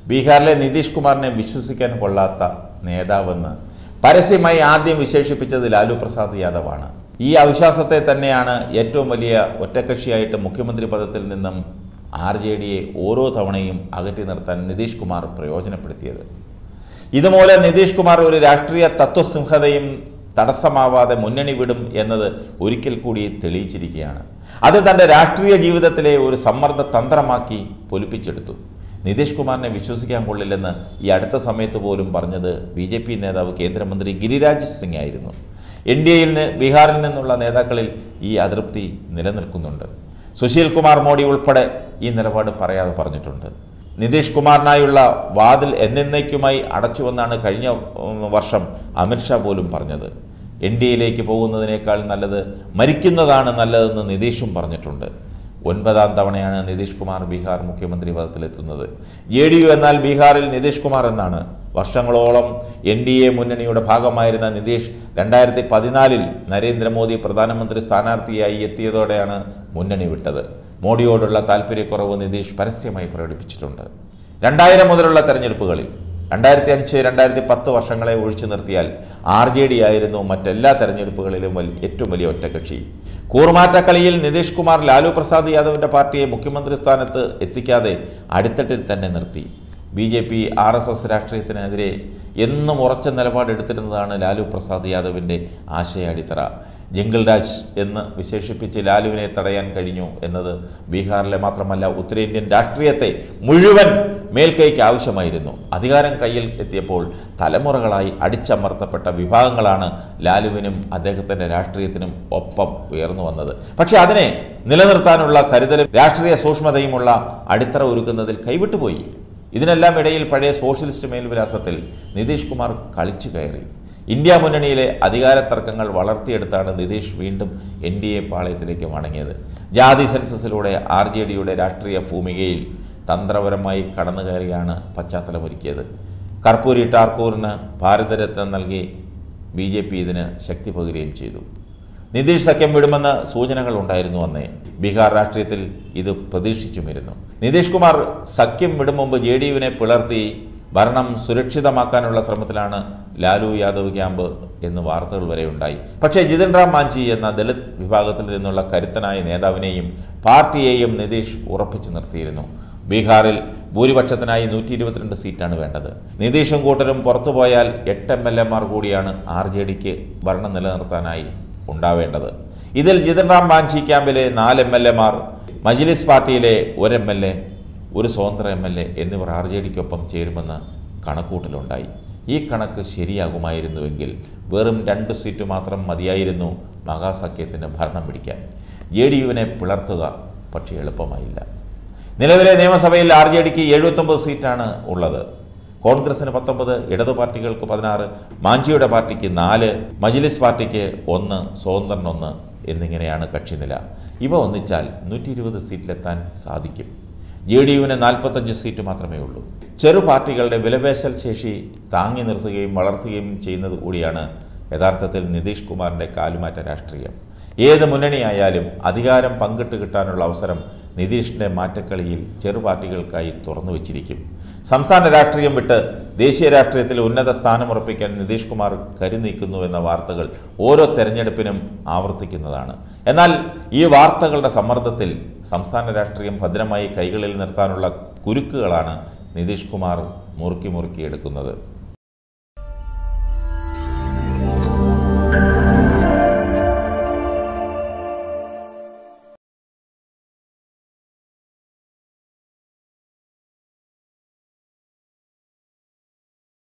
ബീഹാറിലെ നിതീഷ് കുമാറിനെ വിശ്വസിക്കാൻ കൊള്ളാത്ത നേതാവെന്ന് പരസ്യമായി ആദ്യം വിശേഷിപ്പിച്ചത് ലാലു പ്രസാദ് യാദവാണ് ഈ അവിശ്വാസത്തെ തന്നെയാണ് ഏറ്റവും വലിയ ഒറ്റക്കക്ഷിയായിട്ട് മുഖ്യമന്ത്രി പദത്തിൽ നിന്നും ആർ ജെ ഡിയെ ഓരോ തവണയും അകറ്റി നിർത്താൻ നിതീഷ് കുമാർ പ്രയോജനപ്പെടുത്തിയത് ഇതുമൂലം നിതീഷ് കുമാർ ഒരു രാഷ്ട്രീയ തത്വസിംഹതയും തടസ്സമാവാതെ മുന്നണി വിടും എന്നത് ഒരിക്കൽ കൂടി തെളിയിച്ചിരിക്കുകയാണ് അത് തൻ്റെ രാഷ്ട്രീയ ജീവിതത്തിലെ ഒരു സമ്മർദ്ദ തന്ത്രമാക്കി പൊലിപ്പിച്ചെടുത്തു നിതീഷ് കുമാറിനെ വിശ്വസിക്കാൻ കൊള്ളില്ലെന്ന് ഈ അടുത്ത സമയത്ത് പോലും പറഞ്ഞത് ബി ജെ പി നേതാവ് കേന്ദ്രമന്ത്രി ഗിരിരാജ് സിംഗ് ആയിരുന്നു എൻ ഡി എയിൽ നിന്ന് ബീഹാറിൽ നിന്നുള്ള നേതാക്കളിൽ ഈ അതൃപ്തി നിലനിൽക്കുന്നുണ്ട് സുശീൽ കുമാർ മോഡി ഉൾപ്പെടെ ഈ നിലപാട് പറയാതെ പറഞ്ഞിട്ടുണ്ട് നിതീഷ് കുമാറിനായുള്ള വാതിൽ എന്നേക്കുമായി അടച്ചുവെന്നാണ് കഴിഞ്ഞ ഉം, വർഷം അമിത്ഷാ പോലും പറഞ്ഞത് എൻ ഡി എയിലേക്ക് പോകുന്നതിനേക്കാൾ നല്ലത് മരിക്കുന്നതാണ് നല്ലതെന്ന് നിതീഷും പറഞ്ഞിട്ടുണ്ട് ഒൻപതാം തവണയാണ് നിതീഷ് കുമാർ ബീഹാർ മുഖ്യമന്ത്രി പദത്തിലെത്തുന്നത് ജെ ഡി യു എന്നാൽ ബീഹാറിൽ നിതീഷ് കുമാർ എന്നാണ് വർഷങ്ങളോളം എൻ ഡി എ മുന്നണിയുടെ ഭാഗമായിരുന്ന നിതീഷ് രണ്ടായിരത്തി പതിനാലിൽ നരേന്ദ്രമോദി പ്രധാനമന്ത്രി സ്ഥാനാർത്ഥിയായി എത്തിയതോടെയാണ് മുന്നണി വിട്ടത് മോഡിയോടുള്ള താല്പര്യക്കുറവ് നിതീഷ് പരസ്യമായി പ്രകടിപ്പിച്ചിട്ടുണ്ട് രണ്ടായിരം മുതലുള്ള തെരഞ്ഞെടുപ്പുകളിൽ രണ്ടായിരത്തി അഞ്ച് രണ്ടായിരത്തി പത്ത് വർഷങ്ങളെ ഒഴിച്ചു നിർത്തിയാൽ ആർ ജെ ഡി ആയിരുന്നു മറ്റെല്ലാ തെരഞ്ഞെടുപ്പുകളിലും വൽ- ഏറ്റവും വലിയ ഒറ്റകക്ഷി കൂറുമാറ്റക്കളിയിൽ നിതീഷ് കുമാർ ലാലു പ്രസാദ് യാദവിൻ്റെ പാർട്ടിയെ മുഖ്യമന്ത്രി സ്ഥാനത്ത് എത്തിക്കാതെ അടിത്തട്ടിൽ തന്നെ നിർത്തി B J P R S S രാഷ്ട്രീയത്തിനെതിരെ എന്നും ഉറച്ച നിലപാടെടുത്തിരുന്നതാണ് ലാലു പ്രസാദ് യാദവിൻ്റെ ആശയ അടിത്തറ ജിങ്കിൾ രാജ് എന്ന് വിശേഷിപ്പിച്ച് ലാലുവിനെ തടയാൻ കഴിഞ്ഞു എന്നത് ബീഹാറിലെ മാത്രമല്ല ഉത്തരേന്ത്യൻ രാഷ്ട്രീയത്തെ മുഴുവൻ മേൽക്കൈക്ക് ആവശ്യമായിരുന്നു അധികാരം കയ്യിൽ എത്തിയപ്പോൾ തലമുറകളായി അടിച്ചമർത്തപ്പെട്ട വിഭാഗങ്ങളാണ് ലാലുവിനും അദ്ദേഹത്തിൻ്റെ രാഷ്ട്രീയത്തിനും ഒപ്പം ഉയർന്നു വന്നത് പക്ഷേ അതിനെ നിലനിർത്താനുള്ള കരുതലും രാഷ്ട്രീയ സൂക്ഷ്മതയുമുള്ള അടിത്തറ ഒരുക്കുന്നതിൽ കൈവിട്ടുപോയി ഇതിനെല്ലാം ഇടയിൽ പഴയ സോഷ്യലിസ്റ്റ് മേൽവിലാസത്തിൽ നിതീഷ് കുമാർ കളിച്ചു കയറി ഇന്ത്യ മുന്നണിയിലെ അധികാര തർക്കങ്ങൾ വളർത്തിയെടുത്താണ് നിതീഷ് വീണ്ടും എൻ ഡി എ പാളയത്തിലേക്ക് മടങ്ങിയത് ജാതി സെൻസസിലൂടെ ആർ ജെ ഡിയുടെ രാഷ്ട്രീയ ഭൂമികയിൽ തന്ത്രപരമായി കടന്നു കയറിയാണ് പശ്ചാത്തലമൊരുക്കിയത് കർപ്പൂരി ടാർക്കൂറിന് ഭാരതരത്ന നൽകി ബി ജെ പി ഇതിന് ശക്തി പകരുകയും ചെയ്തു നിതീഷ് സഖ്യം വിടുമെന്ന് സൂചനകൾ ഉണ്ടായിരുന്നു അന്നേ ബീഹാർ രാഷ്ട്രീയത്തിൽ ഇത് പ്രതീക്ഷിച്ചുമിരുന്നു നിതീഷ് കുമാർ സഖ്യം വിടും മുമ്പ് ജെ ഡി യുവിനെ പിളർത്തി ഭരണം സുരക്ഷിതമാക്കാനുള്ള ശ്രമത്തിലാണ് ലാലു യാദവ് ക്യാമ്പ് എന്ന് വാർത്തകൾ വരെ ഉണ്ടായി പക്ഷേ ജിതൻ റാം മാഞ്ചി എന്ന ദളിത് വിഭാഗത്തിൽ നിന്നുള്ള കരുത്തനായ നേതാവിനെയും പാർട്ടിയെയും നിതീഷ് ഉറപ്പിച്ചു നിർത്തിയിരുന്നു ബീഹാറിൽ ഭൂരിപക്ഷത്തിനായി നൂറ്റി ഇരുപത്തിരണ്ട് സീറ്റാണ് വേണ്ടത് നിതീഷും കൂട്ടരും പുറത്തുപോയാൽ എട്ട് എം എൽ എമാർ കൂടിയാണ് ആർ ജെ ഡിക്ക് ഭരണം നിലനിർത്താനായി ഉണ്ടാവേണ്ടത് ഇതിൽ ജിതൻ റാം മാഞ്ചി ക്യാമ്പിലെ നാല് എം എൽ എമാർ മജ്ലിസ് പാർട്ടിയിലെ ഒരു എം എൽ എ ഒരു സ്വതന്ത്ര എം എൽ എ എന്നിവർ ആർ ജെ ഡിക്കൊപ്പം ചേരുമെന്ന് കണക്കൂട്ടലുണ്ടായി ഈ കണക്ക് ശരിയാകുമായിരുന്നുവെങ്കിൽ വെറും രണ്ട് സീറ്റ് മാത്രം മതിയായിരുന്നു മഹാസഖ്യത്തിന് ഭരണം പിടിക്കാൻ ജെ ഡി യുവിനെ പിളർത്തുക പക്ഷേ എളുപ്പമായില്ല നിലവിലെ നിയമസഭയിൽ ആർ ജെ ഡിക്ക് എഴുപത്തൊമ്പത് സീറ്റാണ് ഉള്ളത് കോൺഗ്രസിന് പത്തൊമ്പത് ഇടതു പാർട്ടികൾക്ക് പതിനാറ് മാഞ്ചിയുടെ പാർട്ടിക്ക് നാല് മജ്ലിസ് പാർട്ടിക്ക് ഒന്ന് സ്വതന്ത്രൻ ഒന്ന് എന്നിങ്ങനെയാണ് കക്ഷിനില ഇവ ഒന്നിച്ചാൽ നൂറ്റി ഇരുപത് സീറ്റിലെത്താൻ സാധിക്കും ജെ ഡി യുവിന് നാൽപ്പത്തഞ്ച് സീറ്റ് മാത്രമേ ഉള്ളൂ ചെറു പാർട്ടികളുടെ വിലപേശൽ ശേഷി താങ്ങി നിർത്തുകയും വളർത്തുകയും ചെയ്യുന്നത് കൂടിയാണ് യഥാർത്ഥത്തിൽ നിതീഷ് കുമാറിൻ്റെ കാലുമാറ്റ രാഷ്ട്രീയം ഏത് മുന്നണിയായാലും അധികാരം പങ്കിട്ട് കിട്ടാനുള്ള അവസരം നിതീഷിൻ്റെ മാറ്റക്കളിയിൽ ചെറു പാർട്ടികൾക്കായി തുറന്നു വച്ചിരിക്കും സംസ്ഥാന രാഷ്ട്രീയം വിട്ട് ദേശീയ രാഷ്ട്രീയത്തിൽ ഉന്നത സ്ഥാനമുറപ്പിക്കാൻ നിതീഷ് കുമാർ കരുനീക്കുന്നു എന്ന വാർത്തകൾ ഓരോ തെരഞ്ഞെടുപ്പിനും ആവർത്തിക്കുന്നതാണ് എന്നാൽ ഈ വാർത്തകളുടെ സമ്മർദ്ദത്തിൽ സംസ്ഥാന രാഷ്ട്രീയം ഭദ്രമായി കൈകളിൽ നിർത്താനുള്ള കുരുക്കുകളാണ് നിതീഷ് കുമാർ മുറുക്കി മുറുക്കി എടുക്കുന്നത്